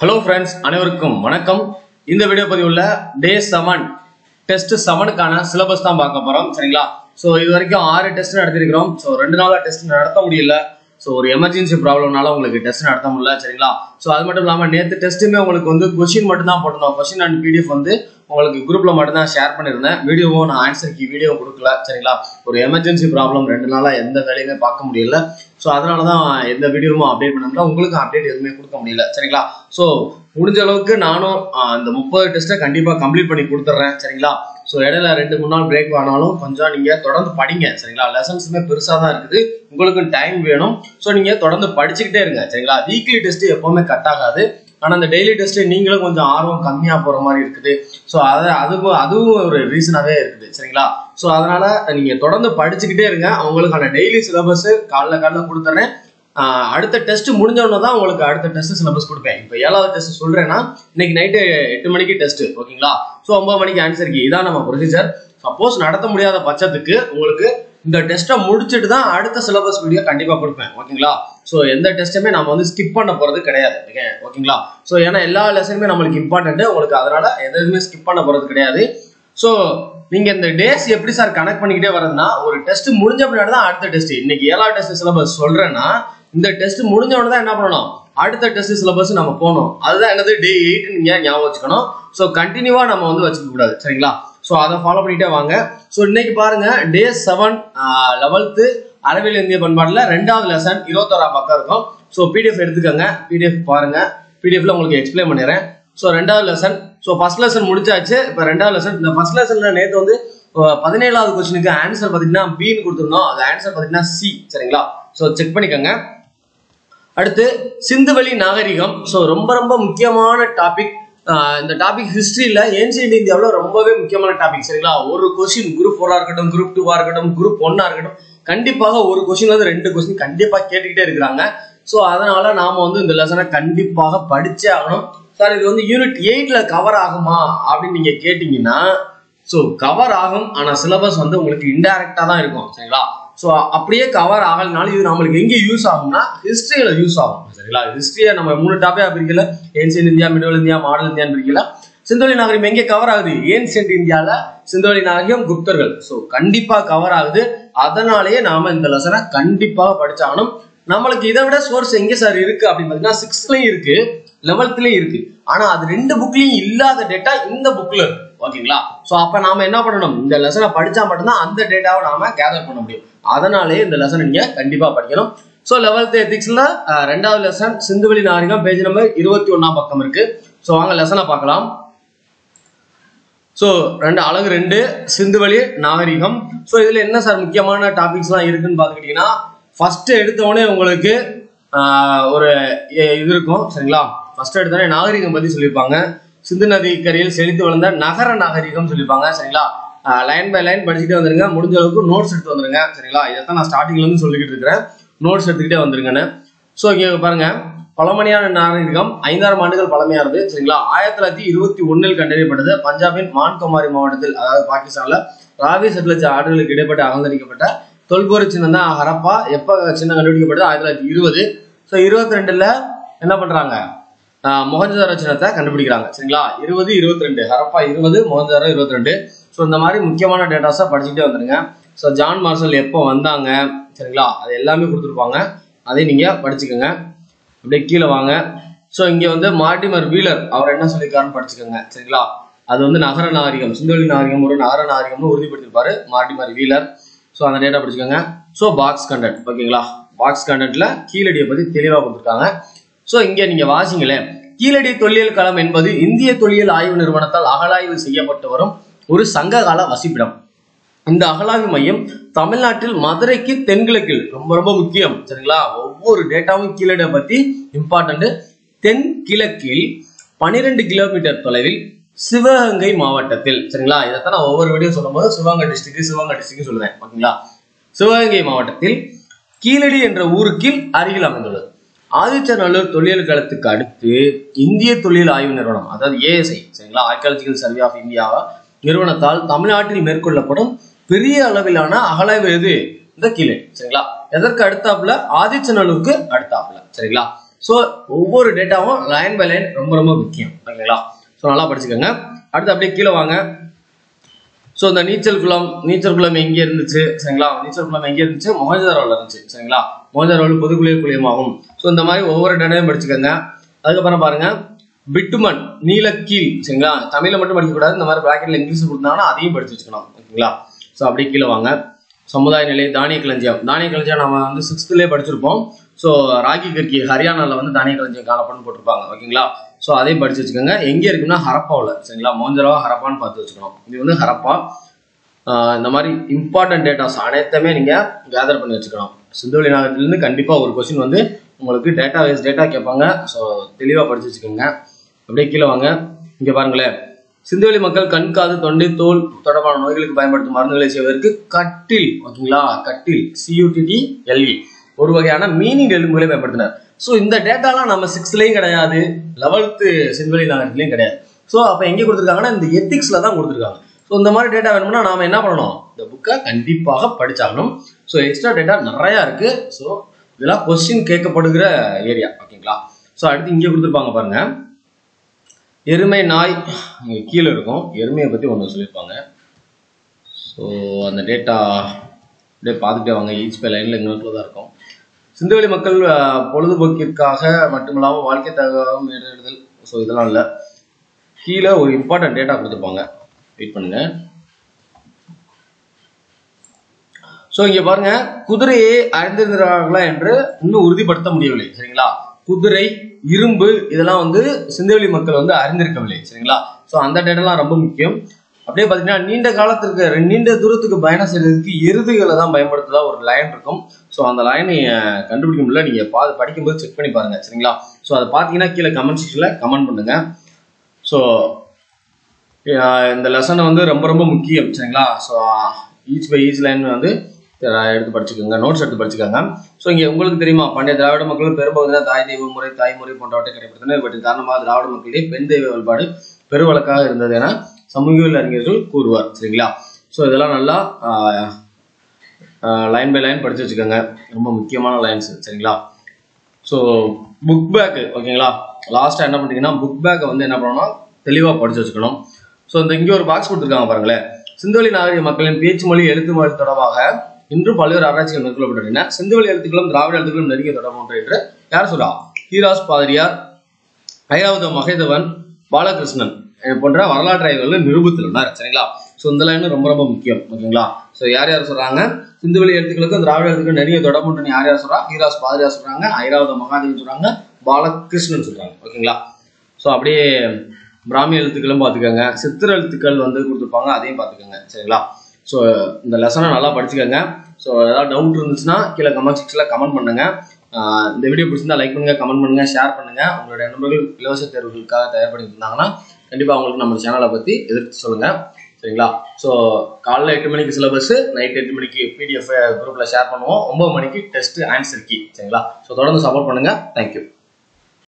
Hello friends அனைவருக்கும் வணக்கம் இந்த வீடியோ பதிவுல டே செவன் டெஸ்ட் செவனுக்கான சிலபஸ் தான் பார்க்க போறோம் சரிங்களா ஸோ இது வரைக்கும் ஆறு டெஸ்ட் நடத்திருக்கிறோம் ஸோ ரெண்டு நாளா டெஸ்ட் நடத்த முடியல ஸோ ஒரு எமர்ஜென்சி ப்ராப்ளம்னால உங்களுக்கு டெஸ்ட் நடத்த முடியல சரிங்களா ஸோ அது மட்டும் இல்லாமல் நேற்று டெஸ்ட்டுமே உங்களுக்கு வந்து கொஷின் மட்டும் தான் போட்டிருந்தோம் கொஷின் அண்ட் பிடிஎஃப் வந்து உங்களுக்கு குரூப்ல மட்டும் தான் ஷேர் பண்ணியிருந்தேன் வீடியோவும் நான் ஆன்சருக்கு வீடியோ கொடுக்கல சரிங்களா ஒரு எமர்ஜென்சி ப்ராப்ளம் ரெண்டு நாளா எந்த வேலையுமே பார்க்க முடியல ஸோ அதனால தான் எந்த வீடியோவும் அப்டேட் பண்ணல உங்களுக்கு அப்டேட் எதுவுமே கொடுக்க முடியல சரிங்களா ஸோ முடிஞ்ச அளவுக்கு நானும் ஆஹ், இந்த முப்பது டெஸ்ட்டை கண்டிப்பாக கம்ப்ளீட் பண்ணி கொடுத்துட்றேன் சரிங்களா ஸோ இடையில ரெண்டு மூணு நாள் பிரேக் ஆனாலும் கொஞ்சம் நீங்கள் தொடர்ந்து படிங்க சரிங்களா லெசன்ஸுமே பெருசாக தான் இருக்குது உங்களுக்கு டைம் வேணும் ஸோ நீங்கள் தொடர்ந்து படிச்சுக்கிட்டே இருங்க சரிங்களா வீக்லி டெஸ்ட் எப்போவுமே கட் ஆகாது ஆனால் அந்த டெய்லி டெஸ்ட் நீங்களும் கொஞ்சம் ஆர்வம் கம்மியாக போகிற மாதிரி இருக்குது ஸோ அது அதுவும் அதுவும் ஒரு ரீசனாகவே இருக்குது சரிங்களா ஸோ அதனால நீங்கள் தொடர்ந்து படிச்சுக்கிட்டே இருங்க உங்களுக்கான டெய்லி சிலபஸ் காலைல காலைல கொடுத்துறேன் ஆஹ் அடுத்த டெஸ்ட் முடிஞ்சவொடனே தான் உங்களுக்கு அடுத்த டெஸ்ட் சிலபஸ் கொடுப்பேன் இப்போ ஏழாவது டெஸ்ட் சொல்றேன்னா இன்னைக்கு நைட்டு எட்டு மணிக்கு டெஸ்ட் ஓகேங்களா ஸோ ஒன்பது மணிக்கு ஆன்சர் கீ இதான் நம்ம ப்ரொசீஜர் சப்போஸ் நடத்த முடியாத பட்சத்துக்கு உங்களுக்கு இந்த டெஸ்ட்டை முடிச்சுட்டு தான் அடுத்த சிலபஸ் வீடியோ கண்டிப்பாக கொடுப்பேன் ஓகேங்களா ஸோ எந்த டெஸ்ட்டுமே நம்ம வந்து ஸ்கிப் பண்ண போறது கிடையாது okay? ஓகேங்களா ஸோ ஏன்னா எல்லா லெசனுமே நம்மளுக்கு இம்பார்ட்டன்ட் உங்களுக்கு அதனால எதுவுமே ஸ்கிப் பண்ண போறது கிடையாது ஸோ நீங்க இந்த டேஸ் எப்படி சார் கனெக்ட் பண்ணிக்கிட்டே வரதுன்னா ஒரு டெஸ்ட் முடிஞ்ச பின்னாடி தான் அடுத்த டெஸ்ட் இன்னைக்கு ஏழாவது டெஸ்ட் சிலபஸ் சொல்றேன்னா இந்த டெஸ்ட் முடிஞ்ச உடனே தான் என்ன பண்ணணும் அடுத்த டெஸ்ட் சிலபஸ் நம்ம போகணும் அதுதான் என்னது டே எயிட் நீங்க ஞாபகம் வச்சுக்கணும் ஸோ கண்டினியூவா நம்ம வந்து வச்சுக்க கூடாது சரிங்களா ஸோ அதை ஃபாலோ பண்ணிட்டே வாங்க ஸோ இன்னைக்கு பாருங்க டே செவன் லெவல்த்து அறிவியல் இந்திய பண்பாடுல ரெண்டாவது லெசன் இருபத்தோராம் பக்கம் இருக்கும் ஸோ பிடிஎஃப் எடுத்துக்கோங்க பிடிஎஃப் பாருங்க பிடிஎஃப்ல உங்களுக்கு எக்ஸ்பிளைன் பண்ணிடுறேன் ஸோ ரெண்டாவது லெசன் ஸோ ஃபர்ஸ்ட் லெசன் முடிச்சாச்சு இப்போ ரெண்டாவது லெசன் இந்த ஃபர்ஸ்ட் லெசன்ல நேற்று வந்து அஹ், பதினேழாவது கொஸ்டினுக்கு ஆன்சர் பார்த்தீங்கன்னா பின்னு கொடுத்துருந்தோம் அது ஆன்சர் பார்த்தீங்கன்னா சி சரிங்களா ஸோ செக் பண்ணிக்கோங்க அடுத்து சிந்துவெளி நாகரிகம் ஸோ ரொம்ப ரொம்ப முக்கியமான டாபிக் இந்த டாபிக் ஹிஸ்டரியில ஏன்சியன்ட் இந்தியாவில் ரொம்பவே முக்கியமான டாபிக் சரிங்களா ஒரு கொஸ்டின் குரூப் ஃபோரா இருக்கட்டும் குரூப் டூவா இருக்கட்டும் குரூப் ஒன்னா இருக்கட்டும் கண்டிப்பாக ஒரு கொஸ்டின்ல இருந்து ரெண்டு கொஸ்டின் கண்டிப்பா கேட்டுக்கிட்டே இருக்கிறாங்க ஸோ அதனால நாம வந்து இந்த லெசனை கண்டிப்பாக படிச்சே ஆகணும் சார் இது வந்து யூனிட் எயிட்ல கவர் ஆகுமா அப்படின்னு நீங்க கேட்டீங்கன்னா ஸோ கவர் ஆகும் ஆனா சிலபஸ் வந்து உங்களுக்கு இன்டைரக்டா தான் இருக்கும் சரிங்களா ஸோ அப்படியே கவர் ஆகலனாலும் இது நம்மளுக்கு எங்க யூஸ் ஆகும்னா ஹிஸ்டரியில யூஸ் ஆகும் சரிங்களா ஹிஸ்டரியை நம்ம மூணு டாப்பிக்கா பிரிக்கல ancient India medieval India modern இந்தியான்னு பிரிக்கல சிந்தோலி நாகரிகம் எங்கே கவர் ஆகுது ஏன்சியன்ட் இந்தியால சிந்தோலி நாகரிகம் குப்தர்கள் ஸோ கண்டிப்பா கவர் ஆகுது அதனாலேயே நாம இந்த லெசனை கண்டிப்பாக படிச்சாகணும் நம்மளுக்கு இதை விட சோர்ஸ் எங்க சார் இருக்கு அப்படின்னு பாத்தீங்கன்னா சிக்ஸ்த்லயும் இருக்கு லெவல்த்லயும் இருக்கு ஆனா அது ரெண்டு புக்லயும் இல்லாத டேட்டா இந்த புக்ல இருக்கு ஓகேங்களா சோ அப்ப நாம என்ன பண்ணணும் இந்த லெசனை படிச்சா மட்டும்தான் அந்த டேட்டாவை நாம கேதர் பண்ண முடியும் அதனாலேயே இந்த லெசன் நீங்க கண்டிப்பா படிக்கணும் ஸோ லெவல்த் எத்திக்ஸ்ல ரெண்டாவது லெசன் சிந்துவெளி நாகரிகம் பேஜ் நம்பர் இருபத்தி ஒன்னாம் பக்கம் இருக்கு ஸோ வாங்க லெசனை பார்க்கலாம் ஸோ ரெண்டு அழகு ரெண்டு சிந்துவெளி நாகரிகம் ஸோ இதுல என்ன சார் முக்கியமான டாபிக்ஸ்லாம் இருக்குன்னு பார்த்துக்கிட்டிங்கன்னா ஃபர்ஸ்ட் எடுத்தவொடனே உங்களுக்கு ஆஹ், ஒரு எ- இது இருக்கும் சரிங்களா ஃபர்ஸ்ட் எடுத்தோடனே நாகரிகம் பத்தி சொல்லியிருப்பாங்க சிந்து நதி கரையில் செழித்து வளர்ந்த நகர நாகரிகம் சொல்லியிருப்பாங்க சரிங்களா லைன் பை லைன் படிச்சுட்டே வந்துருங்க முடிஞ்ச அளவுக்கு நோட்ஸ் எடுத்து வந்துருங்க சரிங்களா இதைத்தான் நான் ஸ்டார்டிங்ல இருந்து சொல்லிக்கிட்டு இருக்கிறேன் நோட்ஸ் எடுத்துக்கிட்டே வந்துருங்கன்னு ஸோ இங்க பாருங்க பழமணியான நாகரிகம் ஐந்தாயிரம் ஆண்டுகள் பழமையானது சரிங்களா ஆயிரத்தி தொள்ளாயிரத்தி இருபத்தி ஒன்னில் கண்டறியப்பட்டது பஞ்சாபின் மான்குமாரி மாவட்டத்தில் அதாவது பாகிஸ்தான்ல ராவி சட்லஜ் ஆண்டுகளுக்கு இடைப்பட்டு அகழ்ந்தளிக்கப்பட்ட தொல்பொரு சின்னம் தான் ஹரப்பா எப்ப சின்னம் கண்டுபிடிக்கப்பட்டது ஆயிரத்தி தொள்ளாயிரத்தி இருபது ஸோ இருபத்தி ரெண்டுல என்ன பண்றாங்க ஆஹ் மொஹஞ்சதாரோ சின்னத்தை கண்டுபிடிக்கிறாங்க சரிங்களா இருபது இருபத்தி ரெண்டு ஹரப்பா இருபது மொஹஞ்சதாரோ இருபத்தி ரெண்டு ஸோ இந்த மாதிரி முக்கியமான டேட்டாஸை படிச்சுட்டே வந்துருங்க ஸோ ஜான் மார்சல் எப்போ வந்தாங்க சரிங்களா அது எல்லாமே கொடுத்துருப்பாங்க அதை நீங்க படிச்சுக்கோங்க அப்படியே கீழே வாங்க ஸோ இங்க வந்து மார்டிமர் வீலர் அவர் என்ன சொல்லியிருக்காருன்னு படிச்சுக்கோங்க சரிங்களா அது வந்து நகர நாகரிகம் சிந்தோலி நாகரிகம் ஒரு நகர நாகரிகம்னு உறுதிப்படுத்திருப்பாரு மார்டிமர் வீலர் ஸோ அந்த டேட்டா படிச்சுக்கோங்க ஸோ பாக்ஸ் கண்டென்ட் ஓகேங்களா பாக்ஸ் கண்டென்ட்ல கீழடியை பத்தி தெளிவாக கொடுத்துருக்காங்க ஸோ இங்க நீங்க வாசிங்களேன் கீழடி தொல்லியல் களம் என்பது இந்திய தொல்லியல் ஆய்வு நிறுவனத்தால் அகழாய்வு செய்யப்பட்டு வரும் ஒரு சங்ககால வசிப்பிடம் இந்த அகழாய்வு மையம் தமிழ்நாட்டில் மதுரைக்கு தென்கிழக்கில் ரொம்ப ரொம்ப முக்கியம் சரிங்களா ஒவ்வொரு டேட்டாவும் கீழடியை பத்தி இம்பார்ட்டன்ட் தென் கிழக்கில் பன்னிரெண்டு கிலோமீட்டர் தொலைவில் சிவகங்கை மாவட்டத்தில் சரிங்களா இதைத்தான் நான் ஒவ்வொரு வீடியோ சொல்லும்போது சிவகங்கை டிஸ்ட்ரிக்ட் சிவகங்கை டிஸ்ட்ரிக்ட் சொல்லுவேன் ஓகேங்களா சிவகங்கை மாவட்டத்தில் கீழடி என்ற ஊருக்கு அருகில் அமைந்துள்ளது ஆதிச்சநல்லூர் தொல்லியல் களத்துக்கு அடுத்து இந்திய தொல்லியல் ஆய்வு நிறுவனம் அதாவது ஏஎஸ்ஐ சரிங்களா ஆர்கியாலஜிக்கல் சர்வே ஆஃப் இந்தியா நிறுவனத்தால் தமிழ்நாட்டில் மேற்கொள்ளப்படும் பெரிய அளவிலான அகழாய்வு எது இந்த கீழடி சரிங்களா எதற்கு அடுத்தாப்புல ஆதிச்சநல்லூருக்கு அடுத்தாப்புல சரிங்களா ஸோ ஒவ்வொரு டேட்டாவும் லைன் பை லைன் ரொம்ப ரொம்ப முக்கியம் ஓகேங்களா ஸோ நல்லா படிச்சுக்கோங்க அடுத்து அப்படியே கீழே வாங்க ஸோ இந்த நீச்சல் குளம் நீச்சல் குளம் எங்கே இருந்துச்சு சரிங்களா நீச்சல் குளம் எங்கே இருந்துச்சு மொஹஜதாரோவில் இருந்துச்சு சரிங்களா மொஹஜதாரோவில் பொதுக்குளியல் குளியமாகும் ஸோ இந்த மாதிரி ஒவ்வொரு டேட்டாவையும் படிச்சுக்கோங்க அதுக்கப்புறம் பாருங்க பிட்டுமன் நீலக்கீல் சரிங்களா தமிழ்ல மட்டும் படிக்கக்கூடாது இந்த மாதிரி பிராக்கெட்ல இங்கிலீஷ் கொடுத்தாங்கன்னா அதையும் படிச்சு வச்சுக்கணும் ஓகேங்களா ஸோ அப்படியே கீழே வாங்க சமுதாய நிலை தானிய களஞ்சியம் தானிய களஞ்சியம் நம்ம வந்து சிக்ஸ்த்துலேயே படிச்சிருப்போம் ஸோ ராகி கர்கி ஹரியானாவில் வந்து தானிய களஞ்சியம் காலப்படன்னு போட்டிருப்பாங்க ஓகேங்களா ஸோ அதையும் படிச்சு வச்சுக்கோங்க எங்கே இருக்குன்னா ஹரப்பாவில் சரிங்களா மோஞ்சரவா ஹரப்பான்னு பார்த்து வச்சுக்கணும் இது வந்து ஹரப்பா ஆஹ் இந்த மாதிரி இம்பார்ட்டன்ட் டேட்டாஸ் அனைத்துமே நீங்கள் கேதர் பண்ணி வச்சுக்கணும் சிந்துவெளி நாகத்திலேருந்து கண்டிப்பாக ஒரு கொஸ்டின் வந்து உங்களுக்கு டேட்டா வைஸ் டேட்டா கேட்பாங்க ஸோ தெளிவாக படிச்சு வச்சுக்கோங்க அப்படியே கீழே வாங்க இங்கே பாருங்களேன் சிந்துவெளி மக்கள் கண் காது தொண்டை தோல் தொடர்பான நோய்களுக்கு பயன்படுத்தும் மருந்துகளை செய்வதற்கு கட்டில் ஓகேங்களா கட்டில் சியூடிடி எல்இ ஒரு வகையான மீனிங் எலும்புகளை பயன்படுத்தினார் ஸோ இந்த டேட்டாலாம் நம்ம சிக்ஸ்த்லேயும் கிடையாது லெவல்த்து சிந்துவெளி நாகரிகத்துலையும் கிடையாது ஸோ அப்போ எங்கே கொடுத்துருக்காங்கன்னா இந்த எத்திக்ஸில் தான் கொடுத்துருக்காங்க ஸோ இந்த மாதிரி டேட்டா வேணும்னா நாம என்ன பண்ணணும் இந்த புக்கை கண்டிப்பாக படிச்சாகணும் ஸோ எக்ஸ்ட்ரா டேட்டா நிறையா இருக்கு ஸோ இதெல்லாம் கொஸ்டின் கேட்கப்படுகிற ஏரியா ஓகேங்களா ஸோ அடுத்து இங்கே கொடுத்துருப்பாங்க பாருங்க எருமை நாய் இங்க கீழே இருக்கும் எருமையை பற்றி ஒன்று சொல்லியிருப்பாங்க ஸோ அந்த டேட்டா அப்படியே பார்த்துட்டே வாங்க ஈச் பை லைனில் எங்களுக்குள்ள தான் இருக்கும் சிந்துவெளி மக்கள் அஹ், பொழுதுபோக்கிற்காக மட்டுமில்லாமல் வாழ்க்கை தகவலும் மேலிடுதல் ஸோ இதெல்லாம் இல்லை கீழே ஒரு இம்பார்ட்டன்ட் டேட்டா கொடுத்துருப்பாங்க வெயிட் பண்ணுங்க ஸோ இங்க பாருங்க குதிரையை அறிந்திருக்கிறார்களா என்று இன்னும் உறுதிப்படுத்த முடியவில்லை சரிங்களா குதிரை இரும்பு இதெல்லாம் வந்து சிந்துவெளி மக்கள் வந்து அறிந்திருக்கவில்லை சரிங்களா ஸோ அந்த டேட்டாலாம் ரொம்ப முக்கியம் அப்படியே பார்த்தீங்கன்னா நீண்ட காலத்திற்கு நீண்ட தூரத்துக்கு பயணம் செய்யறதுக்கு எருதுகளை தான் பயன்படுத்துதா ஒரு லைன் இருக்கும் ஸோ அந்த லைனை கண்டுபிடிக்க முடியல நீங்க பா படிக்கும்போது செக் பண்ணி பாருங்க சரிங்களா ஸோ அதை பார்த்தீங்கன்னா கீழே கமெண்ட் செக்ஷனில் கமெண்ட் பண்ணுங்க ஸோ இந்த லெசன் வந்து ரொம்ப ரொம்ப முக்கியம் சரிங்களா so each by each line வந்து அஹ், எடுத்து படிச்சுக்கோங்க நோட்ஸ் எடுத்து படிச்சுக்கோங்க ஸோ இங்கே உங்களுக்கு தெரியுமா பண்டைய திராவிட மக்கள் பெரும்பகுதியில் தாய் தெய்வ முறை தாய்மொழி போன்றவற்றை கடைபிடித்தனர் இவற்றின் காரணமாக திராவிட மக்களிடையே பெண் தெய்வ வழிபாடு பெருவழக்காக இருந்தது என சமூகவியல் அறிஞர்கள் கூறுவார் சரிங்களா ஸோ இதெல்லாம் நல்லா லைன் பை லைன் படிச்சு வச்சுக்கோங்க ரொம்ப முக்கியமான லைன்ஸ் சரிங்களா ஸோ புக் பேக்கு ஓகேங்களா லாஸ்ட்டாக என்ன பண்ணுறீங்கன்னா புக் பேக்கை வந்து என்ன பண்ணணும் தெளிவாக படிச்சு வச்சுக்கணும் ஸோ இந்த இங்கே ஒரு பாக்ஸ் கொடுத்துருக்காங்க பாருங்களேன் சிந்துவெளி நாகரிக மக்களின் பேச்சு மொழி எழுத்து மொழி தொடர்பாக இன்றும் பல்வேறு ஆராய்ச்சிகள் மேற்கொள்ளப்பட்டுள்ளன சிந்துவெளி எழுத்துக்களும் திராவிட எழுத்துக்களும் நெருங்கிய தொடர்பு ஒன்று என்று யார் சொல்றா ஹீராஸ் பாதிரியார் ஐராவத மகேதவன் பாலகிருஷ்ணன் அஹ் போன்ற வரலாற்று ஆய்வுகள் நிரூபித்துள்ளனர் சரிங்களா ஸோ இந்த லைன் ரொம்ப ரொம்ப முக்கியம் ஓகேங்களா ஸோ யார் யார் சொல்றாங்க சிந்துவெளி எழுத்துக்களுக்கும் திராவிட எழுத்துக்கள் நிறைய தொடர்பு உண்டுன்னு யார் யார் சொல்றா ஹீராஸ் பாதிரியார் சொல்றாங்க ஐராவத மகாதேவன் சொல்றாங்க பாலகிருஷ்ணன் சொல்றாங்க ஓகேங்களா ஸோ அப்படியே பிராமி எழுத்துக்களும் பார்த்துக்கோங்க சித்திர எழுத்துக்கள் வந்து கொடுத்துருப்பாங்க அதையும் பார்த்துக்கோங்க சரிங்களா ஸோ இந்த லெசனை நல்லா படிச்சுக்கோங்க ஸோ ஏதாவது டவுட் இருந்துச்சுன்னா கீழே கமெண்ட் செக்ஷனில் கமெண்ட் பண்ணுங்க ஆஹ் இந்த வீடியோ பிடிச்சிருந்தா லைக் பண்ணுங்க கமெண்ட் பண்ணுங்க ஷேர் பண்ணுங்க உங்களுடைய நண்பர்கள் இலவச தேர்வுகளுக்காக தயார் பண்ணிட்டு இருந்தாங்கன்னா கண்டிப்பாக அவங்களுக்கு நம்ம சேனலை பற்றி எதிர்த்து சொல்லுங்க சரிங்களா ஸோ காலைல எட்டு மணிக்கு சிலபஸ் நைட் எட்டு மணிக்கு பிடிஎஃப் குரூப்பில் ஷேர் பண்ணுவோம் ஒன்பது மணிக்கு டெஸ்ட் ஆன்சர் கீ சரிங்களா ஸோ தொடர்ந்து சப்போர்ட் பண்ணுங்க தேங்க்யூ